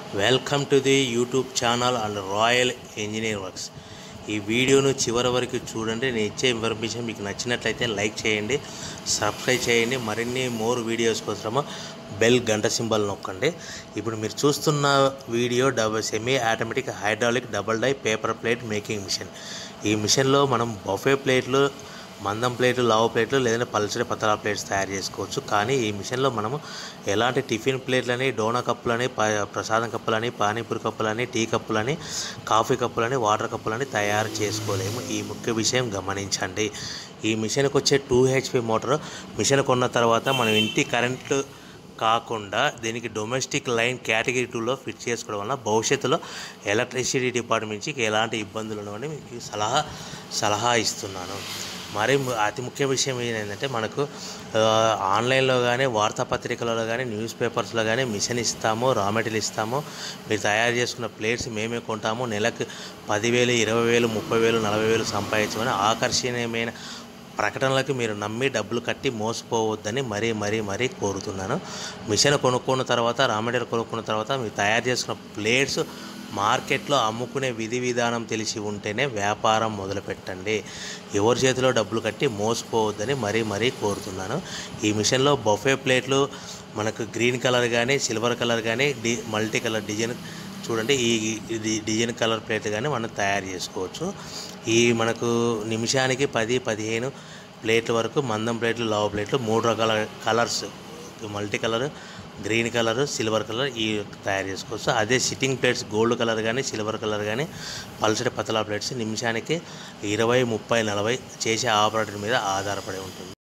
welcome to the YouTube channel and Royal Engineer Works ఈ వీడియోను చివరి వరకు చూడండి నేను ఇచ్చే ఇన్ఫర్మేషన్ మీకు నచ్చినట్లయితే లైక్ చేయండి సబ్స్క్రైబ్ చేయండి మరిన్ని మోర్ వీడియోస్ కోసము బెల్ గంట సింబల్ నొక్కండి ఇప్పుడు మీరు చూస్తున్న video double semi automatic hydraulic double die paper plate making machine ఈ మిషన్లో మనం బఫే ప్లేట్లు మందం ప్లేట్లు లావు ప్లేట్లు లేదంటే పల్చడి పతలా ప్లేట్స్ తయారు చేసుకోవచ్చు కానీ ఈ మిషన్లో మనము ఎలాంటి టిఫిన్ ప్లేట్లని డోనా కప్పులని ప- ప్రసాదం కప్పులని పానీపూరి కప్పులని టీ కప్పులని కాఫీ కప్పులని వాటర్ కప్పులని తయారు చేసుకోలేము ఈ ముఖ్య విషయం గమనించండి ఈ మిషన్కి వచ్చే టూ హెచ్పి మోటార్ మిషన్ కొన్న తర్వాత మనం ఇంటి కరెంటు కాకుండా దీనికి డొమెస్టిక్ లైన్ కేటగిరీ టూలో ఫిట్ చేసుకోవడం వల్ల భవిష్యత్తులో ఎలక్ట్రిసిటీ డిపార్ట్మెంట్ నుంచి ఎలాంటి ఇబ్బందులు ఉండవని మీకు సలహా సలహా ఇస్తున్నాను మరి ము- అతి ముఖ్య విషయం ఏంటంటే మనకు ఆ, ఆన్లైన్లో కానీ వార్తాపత్రికలలో కానీ న్యూస్ పేపర్స్లో కానీ మిషన్ ఇస్తాము రా మెటీరియల్ ఇస్తాము మీరు తయారు చేసుకున్న ప్లేట్స్ మేమే కొంటాము నెలకు పదివేలు ఇరవై వేలు ముప్పై వేలు నలభై వేలు సంపాదించమని ఆకర్షణీయమైన ప్రకటనలకు మీరు నమ్మి డబ్బులు కట్టి మోసపోవద్దని మరీ మరీ మరీ కోరుతున్నాను మిషన్ కొనుక్కున్న తర్వాత రా మెటీరియల్ కొనుక్కున్న తర్వాత మీరు తయారు చేసుకున్న ప్లేట్స్ మార్కెట్లో అమ్ముకునే విధి విధానం తెలిసి ఉంటేనే వ్యాపారం మొదలుపెట్టండి ఎవరి చేతిలో డబ్బులు కట్టి మోసపోవద్దని మరీ మరీ కోరుతున్నాను ఈ మిషన్లో బఫే ప్లేట్లు మనకు గ్రీన్ కలర్ కానీ సిల్వర్ కలర్ కానీ డి మల్టీ కలర్ డిజైన్ చూడండి ఈ ఇది డిజైన్ కలర్ ప్లేట్ కానీ మనం తయారు చేసుకోవచ్చు ఈ మనకు నిమిషానికి పది పదిహేను ప్లేట్ల వరకు మందం ప్లేట్లు లావు ప్లేట్లు మూడు రకాల colours multi colour green colour silver colour ఈ తయారు చేసుకోవచ్చు అదే సిట్టింగ్ ప్లేట్స్ గోల్డ్ కలర్ కానీ సిల్వర్ కలర్ కానీ పల్సటి పతలా ప్లేట్స్ నిమిషానికి ఇరవై ముప్పై నలభై చేసే ఆపరేటర్ మీద ఆధారపడి ఉంటుంది